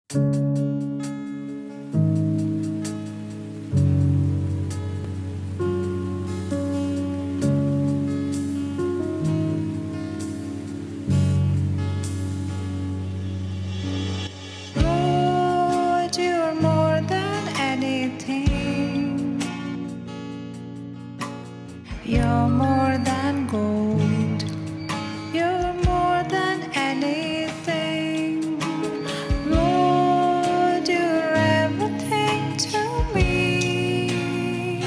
Lord, you're more than anything. You're more than gold. You're more than anything. Lord, you're everything to me.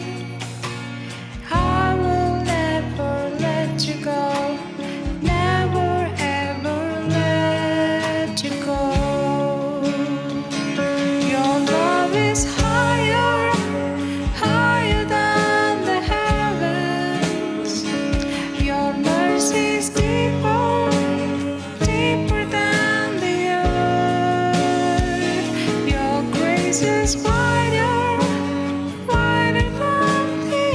I will never let you go. Never ever let you go. Your love is higher, higher than the heavens. Your mercy is deeper, deeper than the earth. Your grace is wider, wider than the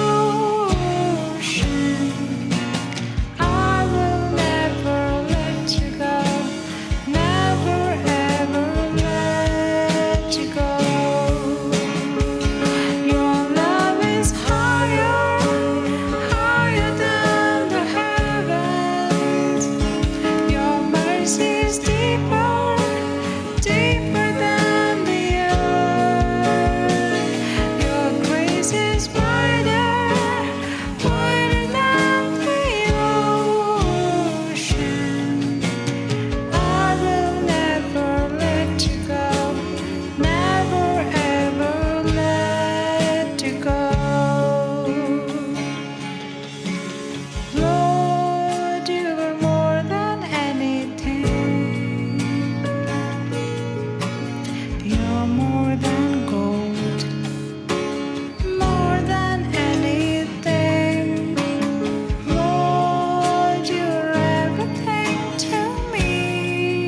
ocean. I will never let you go, never ever let you go. Your love is higher, higher than the heavens. Your mercy is deeper, deeper than the earth. Your grace is wider, wider than the ocean. I will never let you go, never ever let you go. Lord, you are more than anything. You're more than gold, more than anything. Lord, you're everything to me.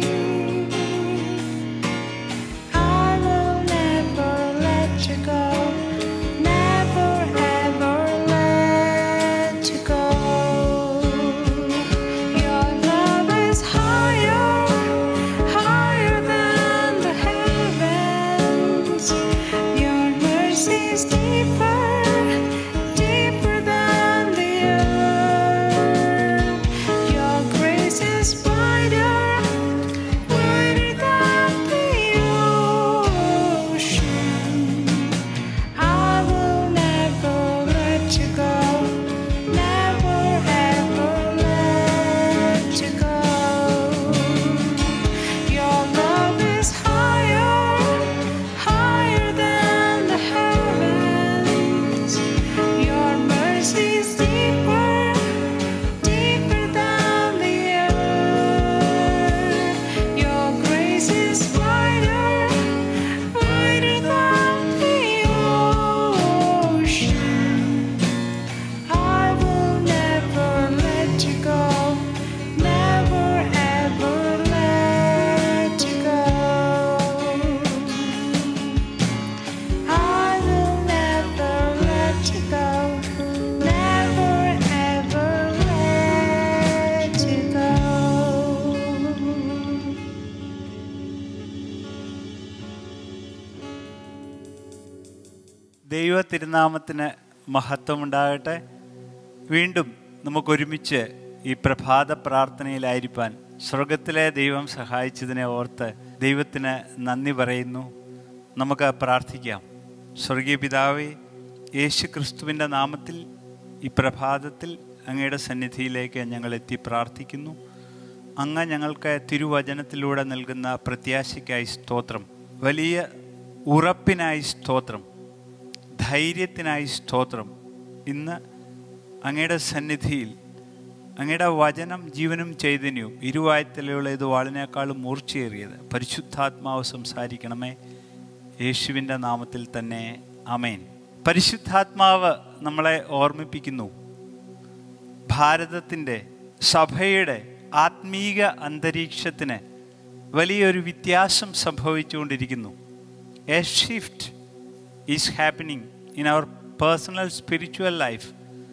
I will never let you go, never ever let you go. Your love is higher, higher than the heavens. Your mercy is deeper, deeper than the earth. Your grace is wider, wider than the ocean. I will never let you go, never ever let you go. Your love is higher, higher than the heavens. Your mercy is deeper, deeper than the earth. Your grace is wider, wider than the ocean. I will never let you go, never ever let you go. I will never let you go, never ever let you go. ദൈവ തിരുനാമത്തിന് മഹത്വമുണ്ടാകട്ടെ വീണ്ടും നമുക്കൊരുമിച്ച് ഈ പ്രഭാത പ്രാർത്ഥനയിലായിരിക്കാൻ സ്വർഗത്തിലെ ദൈവം സഹായിച്ചതിനെ ഓർത്ത് ദൈവത്തിന് നന്ദി പറയുന്നു നമുക്ക് പ്രാർത്ഥിക്കാം സ്വർഗീയ പിതാവേ യേശു ക്രിസ്തുവിൻ്റെ നാമത്തിൽ ഈ പ്രഭാതത്തിൽ അങ്ങയുടെ സന്നിധിയിലേക്ക് ഞങ്ങൾ എത്തി പ്രാർത്ഥിക്കുന്നു അങ്ങ് ഞങ്ങൾക്ക് തിരുവചനത്തിലൂടെ നൽകുന്ന പ്രത്യാശയ്ക്കായി സ്തോത്രം വലിയ ഉറപ്പിനായി സ്തോത്രം ധൈര്യത്തിനായി സ്തോത്രം ഇന്ന് അങ്ങയുടെ സന്നിധിയിൽ അങ്ങയുടെ വചനം ജീവനും ചൈതന്യവും ഇരുവായത്തിലുള്ള ഇത് വാളിനേക്കാളും മൂർച്ചയേറിയത് പരിശുദ്ധാത്മാവ് സംസാരിക്കണമേ യേശുവിൻ്റെ നാമത്തിൽ തന്നെ അമേൻ പരിശുദ്ധാത്മാവ് നമ്മളെ ഓർമ്മിപ്പിക്കുന്നു ഭാരതത്തിൻ്റെ സഭയുടെ ആത്മീക അന്തരീക്ഷത്തിന് വലിയൊരു വ്യത്യാസം സംഭവിച്ചുകൊണ്ടിരിക്കുന്നു a shift is happening in our personal spiritual life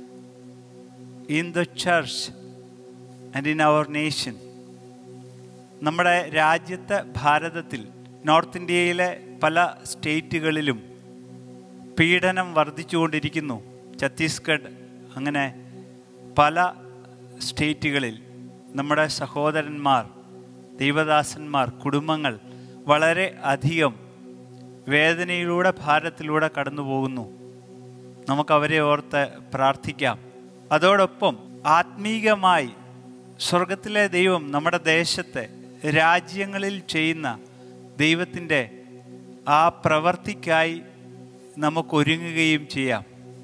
in the church and in our nation. നമ്മുടെ രാജ്യത്തെ ഭാരതത്തിൽ നോർത്ത് ഇന്ത്യയിലെ പല സ്റ്റേറ്റുകളിലും പീഡനം വർദ്ധിച്ചുകൊണ്ടിരിക്കുന്നു ഛത്തീസ്ഗഡ് അങ്ങനെ പല സ്റ്റേറ്റുകളിൽ നമ്മുടെ സഹോദരന്മാർ ദൈവദാസന്മാർ കുടുംബങ്ങൾ വളരെ അധികം വേദനയിലൂടെ ഭാരത്തിലൂടെ കടന്നു പോകുന്നു നമുക്കവരെ ഓർത്ത് പ്രാർത്ഥിക്കാം അതോടൊപ്പം ആത്മീകമായി സ്വർഗത്തിലെ ദൈവം നമ്മുടെ ദേശത്തെ രാജ്യങ്ങളിൽ ചെയ്യുന്ന ദൈവത്തിൻ്റെ ആ പ്രവർത്തിക്കായി നമുക്കൊരുങ്ങുകയും ചെയ്യാം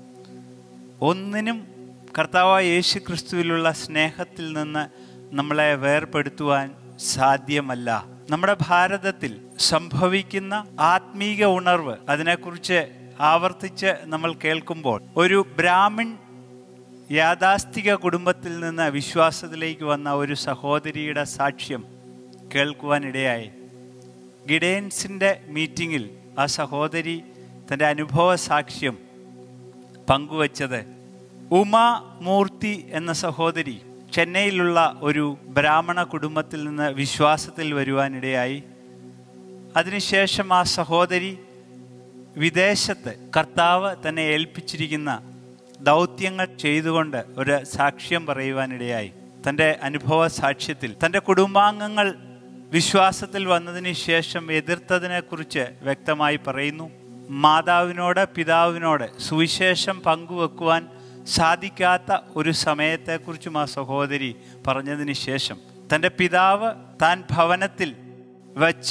ഒന്നിനും കർത്താവായ യേശു ക്രിസ്തുവിലുള്ള സ്നേഹത്തിൽ നിന്ന് നമ്മളെ വേർപെടുത്തുവാൻ സാധ്യമല്ല നമ്മുടെ ഭാരതത്തിൽ സംഭവിക്കുന്ന ആത്മീക ഉണർവ് അതിനെക്കുറിച്ച് ആവർത്തിച്ച് നമ്മൾ കേൾക്കുമ്പോൾ ഒരു ബ്രാഹ്മിൺ യാഥാസ്ഥിക കുടുംബത്തിൽ നിന്ന് വിശ്വാസത്തിലേക്ക് വന്ന ഒരു സഹോദരിയുടെ സാക്ഷ്യം കേൾക്കുവാനിടയായി ഗിഡേൻസിൻ്റെ മീറ്റിങ്ങിൽ ആ സഹോദരി തൻ്റെ അനുഭവ സാക്ഷ്യം പങ്കുവച്ചത് ഉമാ മൂർത്തി എന്ന സഹോദരി ചെന്നൈയിലുള്ള ഒരു ബ്രാഹ്മണ കുടുംബത്തിൽ നിന്ന് വിശ്വാസത്തിൽ വരുവാനിടയായി അതിനുശേഷം ആ സഹോദരി വിദേശത്ത് കർത്താവ് തന്നെ ഏൽപ്പിച്ചിരിക്കുന്ന ദൗത്യങ്ങൾ ചെയ്തുകൊണ്ട് ഒരു സാക്ഷ്യം പറയുവാനിടയായി തൻ്റെ അനുഭവ സാക്ഷ്യത്തിൽ തൻ്റെ കുടുംബാംഗങ്ങൾ വിശ്വാസത്തിൽ വന്നതിന് ശേഷം എതിർത്തതിനെക്കുറിച്ച് വ്യക്തമായി പറയുന്നു മാതാവിനോട് പിതാവിനോട് സുവിശേഷം പങ്കുവെക്കുവാൻ സാധിക്കാത്ത ഒരു സമയത്തെക്കുറിച്ചും ആ സഹോദരി പറഞ്ഞതിന് ശേഷം തൻ്റെ പിതാവ് താൻ ഭവനത്തിൽ വച്ച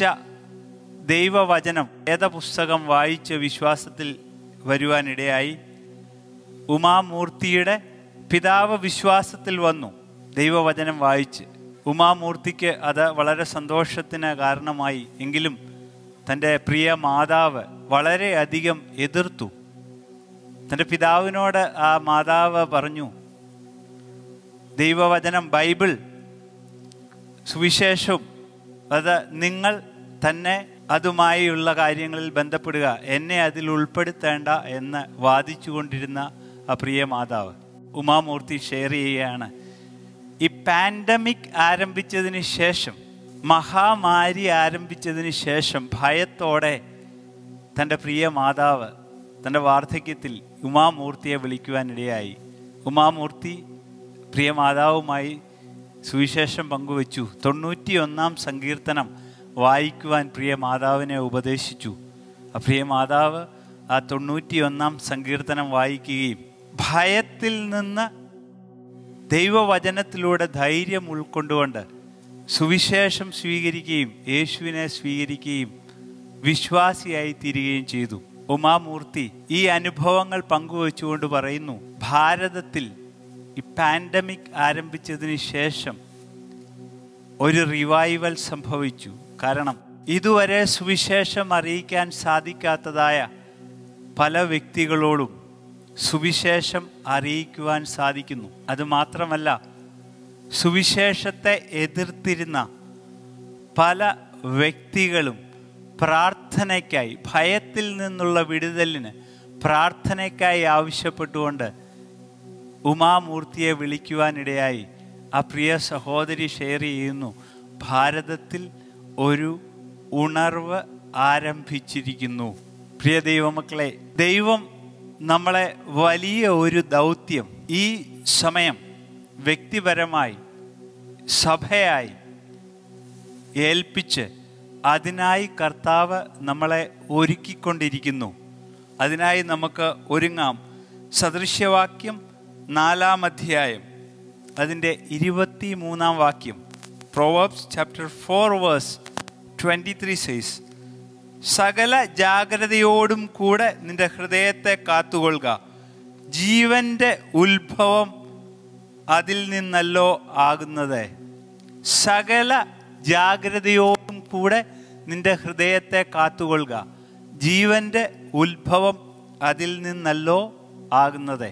ദൈവവചനം വേദപുസ്തകം വായിച്ച് വിശ്വാസത്തിൽ വരുവാനിടയായി ഉമാമൂർത്തിയുടെ പിതാവ് വിശ്വാസത്തിൽ വന്നു ദൈവവചനം വായിച്ച് ഉമാമൂർത്തിക്ക് അത് വളരെ സന്തോഷത്തിന് കാരണമായി എങ്കിലും തൻ്റെ പ്രിയ മാതാവ് വളരെയധികം എതിർത്തു തൻ്റെ പിതാവിനോട് ആ മാതാവ് പറഞ്ഞു ദൈവവചനം ബൈബിൾ സുവിശേഷവും അത് നിങ്ങൾ തന്നെ അതുമായുള്ള കാര്യങ്ങളിൽ ബന്ധപ്പെടുക എന്നെ അതിൽ ഉൾപ്പെടുത്തേണ്ട എന്ന് വാദിച്ചുകൊണ്ടിരുന്ന ആ പ്രിയ മാതാവ് ഉമാമൂർത്തി ഷെയർ ചെയ്യുകയാണ് ഈ പാൻഡമിക് ആരംഭിച്ചതിന് ശേഷം മഹാമാരി ആരംഭിച്ചതിന് ശേഷം ഭയത്തോടെ തൻ്റെ പ്രിയ മാതാവ് തൻ്റെ വാർദ്ധക്യത്തിൽ ഉമാമൂർത്തിയെ വിളിക്കുവാനിടയായി ഉമാമൂർത്തി പ്രിയ മാതാവുമായി സുവിശേഷം പങ്കുവച്ചു തൊണ്ണൂറ്റി ഒന്നാം സങ്കീർത്തനം വായിക്കുവാൻ പ്രിയ മാതാവിനെ ഉപദേശിച്ചു ആ പ്രിയ മാതാവ് ആ തൊണ്ണൂറ്റി ഒന്നാം സങ്കീർത്തനം വായിക്കുകയും ഭയത്തിൽ നിന്ന് ദൈവവചനത്തിലൂടെ ധൈര്യം ഉൾക്കൊണ്ടുകൊണ്ട് സുവിശേഷം സ്വീകരിക്കുകയും യേശുവിനെ സ്വീകരിക്കുകയും വിശ്വാസിയായി തീരുകയും ചെയ്തു ഉമാമൂർത്തി ഈ അനുഭവങ്ങൾ പങ്കുവച്ചുകൊണ്ട് പറയുന്നു ഭാരതത്തിൽ ഈ പാൻഡമിക് ആരംഭിച്ചതിന് ശേഷം ഒരു റിവൈവൽ സംഭവിച്ചു കാരണം ഇതുവരെ സുവിശേഷം അറിയിക്കാൻ സാധിക്കാത്തതായ പല വ്യക്തികളോടും സുവിശേഷം അറിയിക്കുവാൻ സാധിക്കുന്നു അതുമാത്രമല്ല സുവിശേഷത്തെ എതിർത്തിരുന്ന പല വ്യക്തികളും പ്രാർത്ഥനയ്ക്കായി ഭയത്തിൽ നിന്നുള്ള വിടുതലിന് പ്രാർത്ഥനയ്ക്കായി ആവശ്യപ്പെട്ടുകൊണ്ട് ഉമാമൂർത്തിയെ വിളിക്കുവാനിടയായി ആ പ്രിയ സഹോദരി ഷെയർ ചെയ്യുന്നു ഭാരതത്തിൽ ഒരു ഉണർവ് ആരംഭിച്ചിരിക്കുന്നു പ്രിയ ദൈവമക്കളെ ദൈവം നമ്മളെ വലിയ ഒരു ദൗത്യം ഈ സമയം വ്യക്തിപരമായി സഭയായി ഏൽപ്പിച്ച് അതിനായി കർത്താവ് നമ്മളെ ഒരുക്കിക്കൊണ്ടിരിക്കുന്നു അതിനായി നമുക്ക് ഒരുങ്ങാം സദൃശ്യവാക്യം നാലാം അധ്യായം അതിൻ്റെ ഇരുപത്തി മൂന്നാം വാക്യം proverbs chapter four verse twenty three says സകല ജാഗ്രതയോടും കൂടെ നിന്റെ ഹൃദയത്തെ കാത്തുകൊള്ളുക ജീവന്റെ ഉത്ഭവം അതിൽ നിന്നല്ലോ ആകുന്നത് സകല ജാഗ്രതയോടും കൂടെ നിന്റെ ഹൃദയത്തെ കാത്തുകൊള്ളുക ജീവന്റെ ഉത്ഭവം അതിൽ നിന്നല്ലോ ആകുന്നത്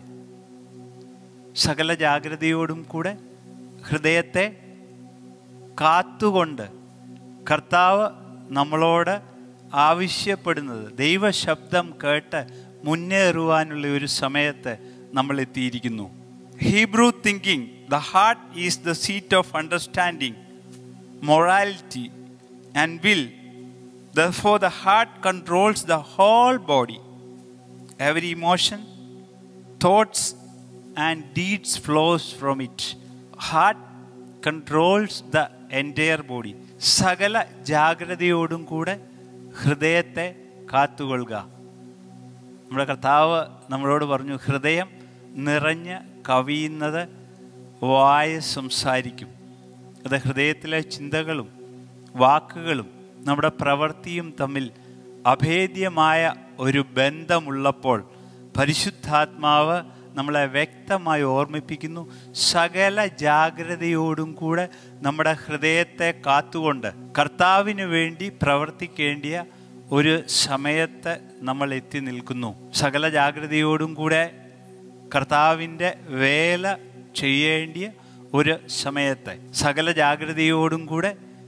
സകല ജാഗ്രതയോടും കൂടെ ഹൃദയത്തെ കാത്തുകൊണ്ട് കർത്താവ് നമ്മളോട് ആവശ്യപ്പെടുന്നത് ദൈവശബ്ദം കേട്ട് മുന്നേറുവാനുള്ള ഒരു സമയത്ത് നമ്മൾ എത്തിയിരിക്കുന്നു Hebrew thinking the heart is the seat of understanding morality, and will. Therefore, the heart controls the whole body. Every emotion, thoughts, and deeds flows from it. Heart controls the entire body. സകല ജാഗ്രതയോടും കൂടെ ഹൃദയത്തെ കാത്തുകൊള്ളുക നമ്മുടെ കർത്താവ് നമ്മളോട് പറഞ്ഞു ഹൃദയം നിറഞ്ഞ് കവിയുന്നത് വായ സംസാരിക്കും അത് ഹൃദയത്തിലെ ചിന്തകളും വാക്കുകളും നമ്മുടെ പ്രവൃത്തിയും തമ്മിൽ അഭേദ്യമായ ഒരു ബന്ധമുള്ളപ്പോൾ പരിശുദ്ധാത്മാവ് നമ്മളെ വ്യക്തമായി ഓർമ്മിപ്പിക്കുന്നു സകല ജാഗ്രതയോടും കൂടെ നമ്മുടെ ഹൃദയത്തെ കാത്തുകൊണ്ട് കർത്താവിന് വേണ്ടി പ്രവർത്തിക്കേണ്ടിയ ഒരു സമയത്ത് നമ്മൾ എത്തി നിൽക്കുന്നു സകല ജാഗ്രതയോടും കൂടെ കർത്താവിൻ്റെ വേല ചെയ്യേണ്ടിയ ഒരു സമയത്ത് സകല ജാഗ്രതയോടും കൂടെ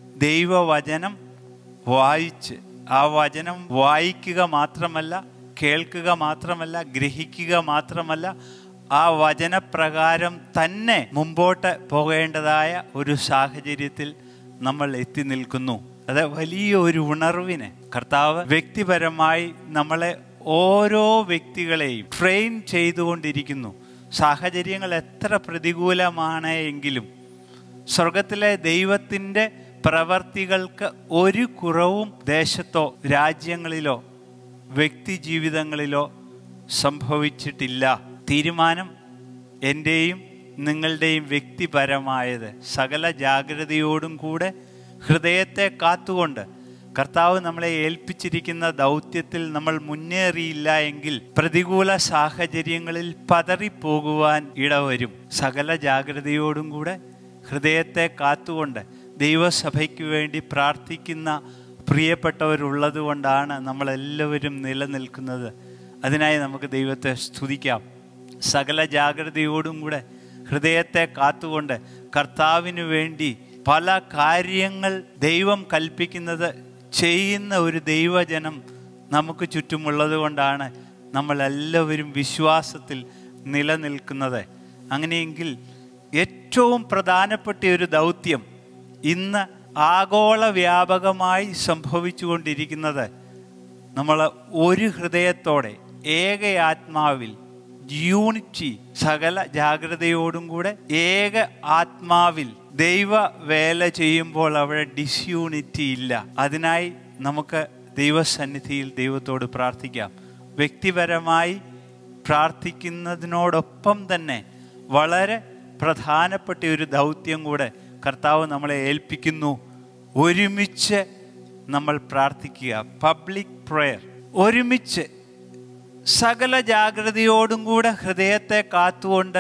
ദൈവവചനം വായിച്ച് ആ വചനം വായിക്കുക മാത്രമല്ല കേൾക്കുക മാത്രമല്ല ഗ്രഹിക്കുക മാത്രമല്ല ആ വചനപ്രകാരം തന്നെ മുമ്പോട്ട് പോകേണ്ടതായ ഒരു സാഹചര്യത്തിൽ നമ്മൾ എത്തി നിൽക്കുന്നു അത് വലിയ ഒരു ഉണർവിനെ കർത്താവ് വ്യക്തിപരമായി നമ്മളെ ഓരോ വ്യക്തികളെയും ട്രെയിൻ ചെയ്തുകൊണ്ടിരിക്കുന്നു സാഹചര്യങ്ങൾ എത്ര പ്രതികൂലമാണ് എങ്കിലും സ്വർഗത്തിലെ ദൈവത്തിൻ്റെ പ്രവർത്തികൾക്ക് ഒരു കുറവും ദേശത്തോ രാജ്യങ്ങളിലോ വ്യക്തി ജീവിതങ്ങളിലോ സംഭവിച്ചിട്ടില്ല തീരുമാനം എൻ്റെയും നിങ്ങളുടെയും വ്യക്തിപരമായത് സകല ജാഗ്രതയോടും കൂടെ ഹൃദയത്തെ കാത്തുകൊണ്ട് കർത്താവ് നമ്മളെ ഏൽപ്പിച്ചിരിക്കുന്ന ദൗത്യത്തിൽ നമ്മൾ മുന്നേറിയില്ല എങ്കിൽ പ്രതികൂല സാഹചര്യങ്ങളിൽ പതറിപ്പോകുവാൻ ഇടവരും സകല ജാഗ്രതയോടും കൂടെ ഹൃദയത്തെ കാത്തുകൊണ്ട് ദൈവസഭയ്ക്ക് വേണ്ടി പ്രാർത്ഥിക്കുന്ന പ്രിയപ്പെട്ടവരുള്ളത് കൊണ്ടാണ് നമ്മളെല്ലാവരും നിലനിൽക്കുന്നത് അതിനായി നമുക്ക് ദൈവത്തെ സ്തുതിക്കാം സകല ജാഗ്രതയോടും കൂടെ ഹൃദയത്തെ കാത്തുകൊണ്ട് കർത്താവിന് വേണ്ടി പല കാര്യങ്ങൾ ദൈവം കൽപ്പിക്കുന്നത് ചെയ്യുന്ന ഒരു ദൈവജനം നമുക്ക് ചുറ്റുമുള്ളത് കൊണ്ടാണ് നമ്മളെല്ലാവരും വിശ്വാസത്തിൽ നിലനിൽക്കുന്നത് അങ്ങനെയെങ്കിൽ ഏറ്റവും പ്രധാനപ്പെട്ട ഒരു ദൗത്യം ഇന്ന് ആഗോള വ്യാപകമായി സംഭവിച്ചുകൊണ്ടിരിക്കുന്നത് നമ്മൾ ഒരു ഹൃദയത്തോടെ ഏക ആത്മാവിൽ യൂണിറ്റി സകല ജാഗ്രതയോടും കൂടെ ഏക ആത്മാവിൽ ദൈവ വേല ചെയ്യുമ്പോൾ അവിടെ ഡിസ്യൂണിറ്റി ഇല്ല അതിനായി നമുക്ക് ദൈവസന്നിധിയിൽ ദൈവത്തോട് പ്രാർത്ഥിക്കാം വ്യക്തിപരമായി പ്രാർത്ഥിക്കുന്നതിനോടൊപ്പം തന്നെ വളരെ പ്രധാനപ്പെട്ട ഒരു ദൗത്യം കൂടെ കർത്താവ് നമ്മളെ ഏൽപ്പിക്കുന്നു ഒരുമിച്ച് നമ്മൾ പ്രാർത്ഥിക്കുക പബ്ലിക് പ്രെയർ ഒരുമിച്ച് സകല ജാഗ്രതയോടും കൂടെ ഹൃദയത്തെ കാത്തുകൊണ്ട്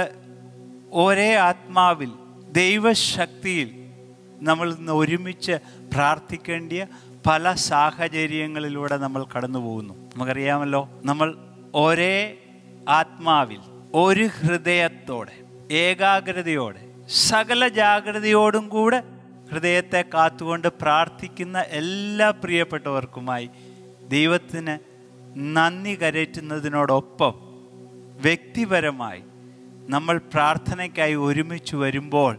ഒരേ ആത്മാവിൽ ദൈവശക്തിയിൽ നമ്മൾ ഇന്ന് ഒരുമിച്ച് പ്രാർത്ഥിക്കേണ്ടിയ പല സാഹചര്യങ്ങളിലൂടെ നമ്മൾ കടന്നു പോകുന്നു നമുക്കറിയാമല്ലോ നമ്മൾ ഒരേ ആത്മാവിൽ ഒരു ഹൃദയത്തോടെ ഏകാഗ്രതയോടെ സകല ജാഗ്രതയോടും കൂടെ ഹൃദയത്തെ കാത്തുകൊണ്ട് പ്രാർത്ഥിക്കുന്ന എല്ലാ പ്രിയപ്പെട്ടവർക്കുമായി ദൈവത്തിന് നന്ദി കരയറ്റുന്നതിനോടൊപ്പം വ്യക്തിപരമായി നമ്മൾ പ്രാർത്ഥനയ്ക്കായി ഒരുമിച്ച് വരുമ്പോൾ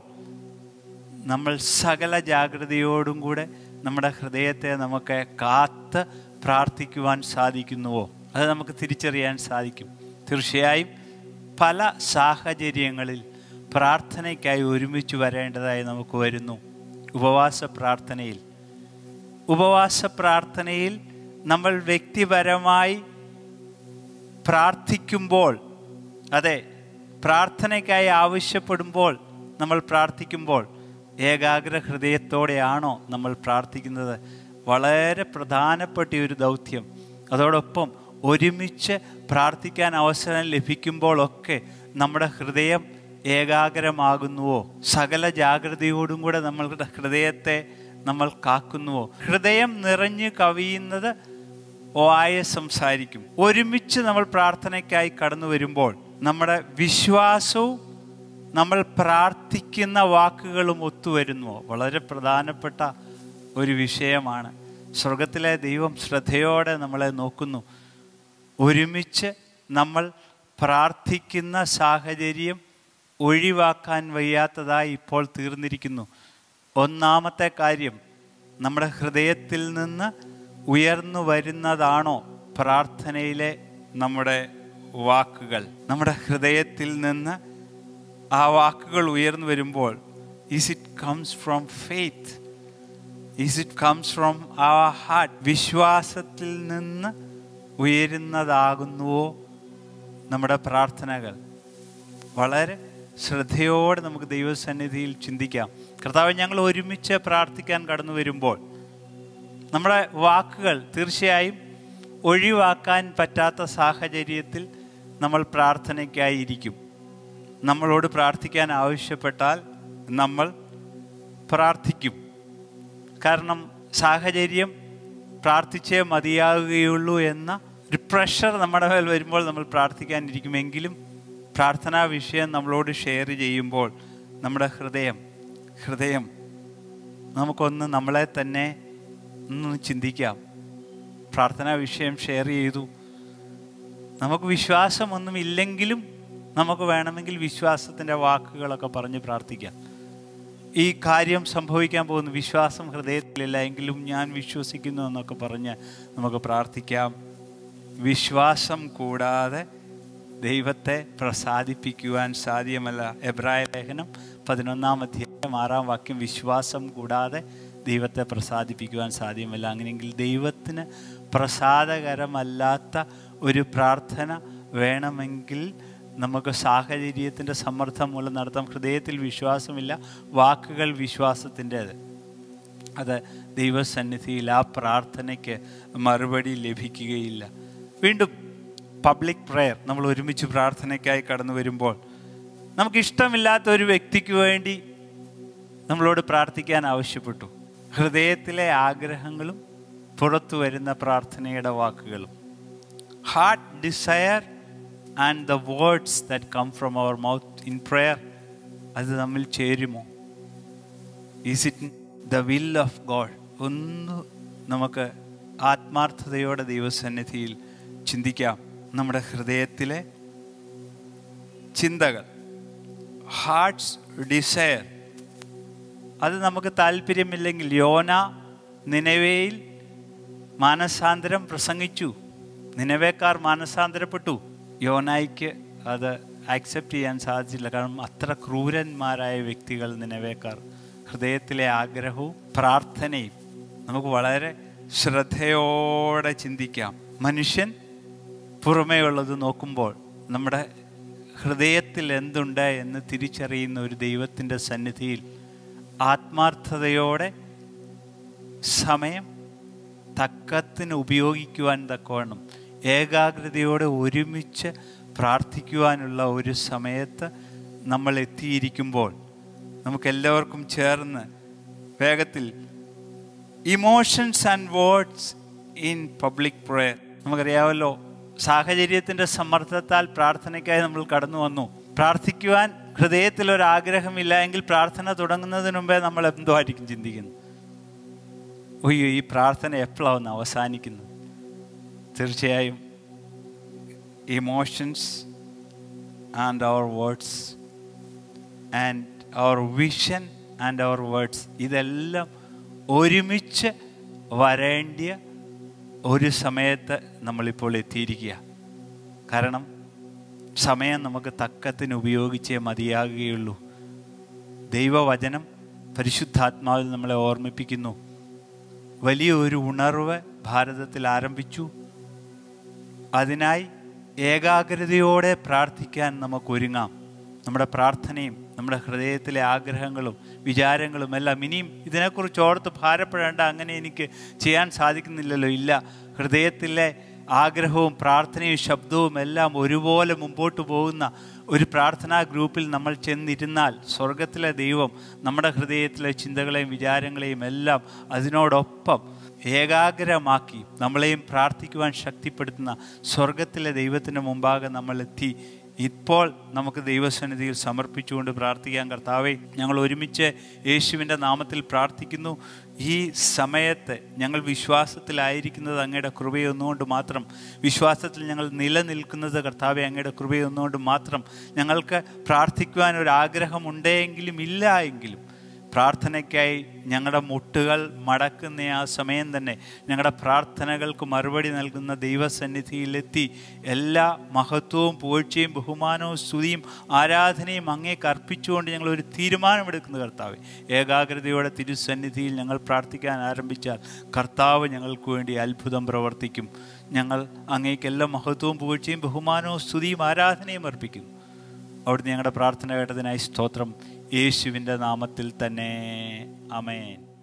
നമ്മൾ സകല ജാഗ്രതയോടും കൂടെ നമ്മുടെ ഹൃദയത്തെ നമുക്ക് കാത്ത് പ്രാർത്ഥിക്കുവാൻ സാധിക്കുന്നുവോ അത് നമുക്ക് തിരിച്ചറിയാൻ സാധിക്കും തീർച്ചയായും പല സാഹചര്യങ്ങളിൽ പ്രാർത്ഥനയ്ക്കായി ഒരുമിച്ച് വരേണ്ടതായി നമുക്ക് വരുന്നു ഉപവാസ പ്രാർത്ഥനയിൽ ഉപവാസ പ്രാർത്ഥനയിൽ നമ്മൾ വ്യക്തിപരമായി പ്രാർത്ഥിക്കുമ്പോൾ അതെ പ്രാർത്ഥനയ്ക്കായി ആവശ്യപ്പെടുമ്പോൾ നമ്മൾ പ്രാർത്ഥിക്കുമ്പോൾ ഏകാഗ്ര ഹൃദയത്തോടെയാണോ നമ്മൾ പ്രാർത്ഥിക്കുന്നത് വളരെ പ്രധാനപ്പെട്ട ഒരു ദൗത്യം അതോടൊപ്പം ഒരുമിച്ച് പ്രാർത്ഥിക്കാൻ അവസരം ലഭിക്കുമ്പോഴൊക്കെ നമ്മുടെ ഹൃദയം ഏകാഗ്രമാകുന്നുവോ സകല ജാഗ്രതയോടും കൂടെ നമ്മളുടെ ഹൃദയത്തെ നമ്മൾ കാക്കുന്നുവോ ഹൃദയം നിറഞ്ഞു കവിയുന്നത് വായ സംസാരിക്കും ഒരുമിച്ച് നമ്മൾ പ്രാർത്ഥനയ്ക്കായി കടന്നു വരുമ്പോൾ നമ്മുടെ വിശ്വാസവും നമ്മൾ പ്രാർത്ഥിക്കുന്ന വാക്കുകളും ഒത്തുവരുന്നുവോ വളരെ പ്രധാനപ്പെട്ട ഒരു വിഷയമാണ് സ്വർഗത്തിലെ ദൈവം ശ്രദ്ധയോടെ നമ്മളെ നോക്കുന്നു ഒരുമിച്ച് നമ്മൾ പ്രാർത്ഥിക്കുന്ന സാഹചര്യം ഒഴിവാക്കാൻ വയ്യാത്തതായി ഇപ്പോൾ തീർന്നിരിക്കുന്നു ഒന്നാമത്തെ കാര്യം നമ്മുടെ ഹൃദയത്തിൽ നിന്ന് ഉയർന്നു വരുന്നതാണോ പ്രാർത്ഥനയിലെ നമ്മുടെ വാക്കുകൾ നമ്മുടെ ഹൃദയത്തിൽ നിന്ന് ആ വാക്കുകൾ ഉയർന്നു വരുമ്പോൾ is it comes from faith is it comes from ആ ഹാർട്ട് വിശ്വാസത്തിൽ നിന്ന് ഉയരുന്നതാകുന്നുവോ നമ്മുടെ പ്രാർത്ഥനകൾ വളരെ ശ്രദ്ധയോടെ നമുക്ക് ദൈവസന്നിധിയിൽ ചിന്തിക്കാം കർത്താവ് ഞങ്ങൾ ഒരുമിച്ച് പ്രാർത്ഥിക്കാൻ കടന്നു വരുമ്പോൾ നമ്മുടെ വാക്കുകൾ തീർച്ചയായും ഒഴിവാക്കാൻ പറ്റാത്ത സാഹചര്യത്തിൽ നമ്മൾ പ്രാർത്ഥനയ്ക്കായി ഇരിക്കും നമ്മളോട് പ്രാർത്ഥിക്കാൻ ആവശ്യപ്പെട്ടാൽ നമ്മൾ പ്രാർത്ഥിക്കും കാരണം സാഹചര്യം പ്രാർത്ഥിച്ചേ മതിയാകുകയുള്ളൂ എന്ന ഒരു പ്രഷർ നമ്മുടെ മേൽ വരുമ്പോൾ നമ്മൾ പ്രാർത്ഥിക്കാനിരിക്കുമെങ്കിലും പ്രാർത്ഥനാ വിഷയം നമ്മളോട് ഷെയർ ചെയ്യുമ്പോൾ നമ്മുടെ ഹൃദയം ഹൃദയം നമുക്കൊന്ന് നമ്മളെ തന്നെ ഒന്ന് ചിന്തിക്കാം പ്രാർത്ഥനാ വിഷയം ഷെയർ ചെയ്തു നമുക്ക് വിശ്വാസമൊന്നും ഇല്ലെങ്കിലും നമുക്ക് വേണമെങ്കിൽ വിശ്വാസത്തിൻ്റെ വാക്കുകളൊക്കെ പറഞ്ഞ് പ്രാർത്ഥിക്കാം ഈ കാര്യം സംഭവിക്കാൻ പോകുന്നു വിശ്വാസം ഹൃദയത്തിലില്ല എങ്കിലും ഞാൻ വിശ്വസിക്കുന്നു എന്നൊക്കെ പറഞ്ഞ് നമുക്ക് പ്രാർത്ഥിക്കാം വിശ്വാസം കൂടാതെ ദൈവത്തെ പ്രസാദിപ്പിക്കുവാൻ സാധ്യമല്ല എബ്രായ ലേഖനം പതിനൊന്നാം അധ്യായം ആറാം വാക്യം വിശ്വാസം കൂടാതെ ദൈവത്തെ പ്രസാദിപ്പിക്കുവാൻ സാധ്യമല്ല അങ്ങനെയെങ്കിൽ ദൈവത്തിന് പ്രസാദകരമല്ലാത്ത ഒരു പ്രാർത്ഥന വേണമെങ്കിൽ നമുക്ക് സാഹചര്യത്തിൻ്റെ സമ്മർദ്ദം മൂലം നടത്താം ഹൃദയത്തിൽ വിശ്വാസമില്ല വാക്കുകൾ വിശ്വാസത്തിൻ്റേത് അത് ദൈവസന്നിധിയിൽ ആ പ്രാർത്ഥനയ്ക്ക് മറുപടി ലഭിക്കുകയില്ല വീണ്ടും പബ്ലിക് പ്രെയർ നമ്മൾ ഒരുമിച്ച് പ്രാർത്ഥനയ്ക്കായി കടന്നു വരുമ്പോൾ നമുക്കിഷ്ടമില്ലാത്ത ഒരു വ്യക്തിക്ക് വേണ്ടി നമ്മളോട് പ്രാർത്ഥിക്കാൻ ആവശ്യപ്പെട്ടു ഹൃദയത്തിലെ ആഗ്രഹങ്ങളും പുറത്തു വരുന്ന പ്രാർത്ഥനയുടെ വാക്കുകളും heart desire and the words that come from our mouth in prayer അത് തമ്മിൽ ചേരുമോ is it the will of God ഒന്ന് നമുക്ക് ആത്മാർത്ഥതയോടെ ദൈവസന്നിധിയിൽ ചിന്തിക്കാം നമ്മുടെ ഹൃദയത്തിലെ ചിന്തകൾ ഹാർട്ട്സ് ഡിസയർ അത് നമുക്ക് താല്പര്യമില്ലെങ്കിൽ യോന നിലവയിൽ മാനസാന്തരം പ്രസംഗിച്ചു നിലവേക്കാർ മാനസാന്തരപ്പെട്ടു യോനായിക്ക് അത് ആക്സെപ്റ്റ് ചെയ്യാൻ സാധിച്ചില്ല കാരണം അത്ര ക്രൂരന്മാരായ വ്യക്തികൾ നിലവേക്കാർ ഹൃദയത്തിലെ ആഗ്രഹവും പ്രാർത്ഥനയും നമുക്ക് വളരെ ശ്രദ്ധയോടെ ചിന്തിക്കാം മനുഷ്യൻ പുറമേ ഉള്ളത് നോക്കുമ്പോൾ നമ്മുടെ ഹൃദയത്തിൽ എന്തുണ്ട് എന്ന് തിരിച്ചറിയുന്ന ഒരു ദൈവത്തിൻ്റെ സന്നിധിയിൽ ആത്മാർത്ഥതയോടെ സമയം തക്കത്തിന് ഉപയോഗിക്കുവാൻ തക്കവണ്ണം ഏകാഗ്രതയോടെ ഒരുമിച്ച് പ്രാർത്ഥിക്കുവാനുള്ള ഒരു സമയത്ത് നമ്മൾ എത്തിയിരിക്കുമ്പോൾ നമുക്കെല്ലാവർക്കും ചേർന്ന് വേഗത്തിൽ emotions and words in public prayer നമുക്കറിയാമല്ലോ സാഹചര്യത്തിൻ്റെ സമ്മർദ്ദത്താൽ പ്രാർത്ഥനയ്ക്കായി നമ്മൾ കടന്നു വന്നു പ്രാർത്ഥിക്കുവാൻ ഹൃദയത്തിൽ ഒരു ആഗ്രഹമില്ല എങ്കിൽ പ്രാർത്ഥന തുടങ്ങുന്നതിന് മുമ്പേ നമ്മൾ എന്തോ ആയിരിക്കും ചിന്തിക്കുന്നത് ഒയ്യോ ഈ പ്രാർത്ഥന എപ്പോഴാണ് അവസാനിക്കുന്നത് തീർച്ചയായും emotions and our words and our vision and our words ഇതെല്ലാം ഒരുമിച്ച് വരേണ്ടിയ ഒരു സമയത്ത് നമ്മളിപ്പോൾ എത്തിയിരിക്കുക കാരണം സമയം നമുക്ക് തക്കത്തിന് ഉപയോഗിച്ചേ മതിയാകുകയുള്ളൂ ദൈവവചനം പരിശുദ്ധാത്മാവിൽ നമ്മളെ ഓർമ്മിപ്പിക്കുന്നു വലിയ ഒരു ഉണർവ് ഭാരതത്തിൽ ആരംഭിച്ചു അതിനായി ഏകാഗ്രതയോടെ പ്രാർത്ഥിക്കാൻ നമുക്ക് ഒരുങ്ങാം നമ്മുടെ പ്രാർത്ഥനയും നമ്മുടെ ഹൃദയത്തിലെ ആഗ്രഹങ്ങളും വിചാരങ്ങളും എല്ലാം ഇനിയും ഇതിനെക്കുറിച്ച് ഓർത്ത് ഭാരപ്പെടേണ്ട അങ്ങനെ എനിക്ക് ചെയ്യാൻ സാധിക്കുന്നില്ലല്ലോ ഇല്ല ഹൃദയത്തിലെ ആഗ്രഹവും പ്രാർത്ഥനയും ശബ്ദവും എല്ലാം ഒരുപോലെ മുമ്പോട്ട് പോകുന്ന ഒരു പ്രാർത്ഥനാ ഗ്രൂപ്പിൽ നമ്മൾ ചെന്നിരുന്നാൽ സ്വർഗത്തിലെ ദൈവം നമ്മുടെ ഹൃദയത്തിലെ ചിന്തകളെയും വിചാരങ്ങളെയും എല്ലാം അതിനോടൊപ്പം ഏകാഗ്രമാക്കി നമ്മളെയും പ്രാർത്ഥിക്കുവാൻ ശക്തിപ്പെടുത്തുന്ന സ്വർഗത്തിലെ ദൈവത്തിന് മുമ്പാകെ നമ്മൾ എത്തി ഇപ്പോൾ നമുക്ക് ദൈവസന്നിധിയിൽ സമർപ്പിച്ചുകൊണ്ട് പ്രാർത്ഥിക്കാൻ കർത്താവെ ഞങ്ങൾ ഒരുമിച്ച് യേശുവിൻ്റെ നാമത്തിൽ പ്രാർത്ഥിക്കുന്നു ഈ സമയത്ത് ഞങ്ങൾ വിശ്വാസത്തിലായിരിക്കുന്നത് അങ്ങയുടെ കൃപയൊന്നുകൊണ്ട് മാത്രം വിശ്വാസത്തിൽ ഞങ്ങൾ നിലനിൽക്കുന്നത് കർത്താവെ അങ്ങയുടെ കൃപയൊന്നുകൊണ്ട് മാത്രം ഞങ്ങൾക്ക് പ്രാർത്ഥിക്കുവാൻ ഒരു ആഗ്രഹമുണ്ടെങ്കിലും ഇല്ല എങ്കിലും പ്രാർത്ഥനയ്ക്കായി ഞങ്ങളുടെ മുട്ടുകൾ മടക്കുന്ന ആ സമയം തന്നെ ഞങ്ങളുടെ പ്രാർത്ഥനകൾക്ക് മറുപടി നൽകുന്ന ദൈവസന്നിധിയിലെത്തി എല്ലാ മഹത്വവും പുകഴ്ചയും ബഹുമാനവും സ്തുതിയും ആരാധനയും അങ്ങേക്ക് അർപ്പിച്ചുകൊണ്ട് ഞങ്ങൾ ഒരു തീരുമാനമെടുക്കുന്ന കർത്താവ് ഏകാഗ്രതയോടെ തിരുസന്നിധിയിൽ ഞങ്ങൾ പ്രാർത്ഥിക്കാൻ ആരംഭിച്ചാൽ കർത്താവ് ഞങ്ങൾക്ക് വേണ്ടി അത്ഭുതം പ്രവർത്തിക്കും ഞങ്ങൾ അങ്ങേക്ക് എല്ലാ മഹത്വവും പുകഴ്ചയും ബഹുമാനവും സ്തുതിയും ആരാധനയും അർപ്പിക്കുന്നു അവിടുന്ന് ഞങ്ങളുടെ പ്രാർത്ഥന കേട്ടതിനായി സ്തോത്രം യേശുവിൻ്റെ നാമത്തിൽ തന്നെ അമേൻ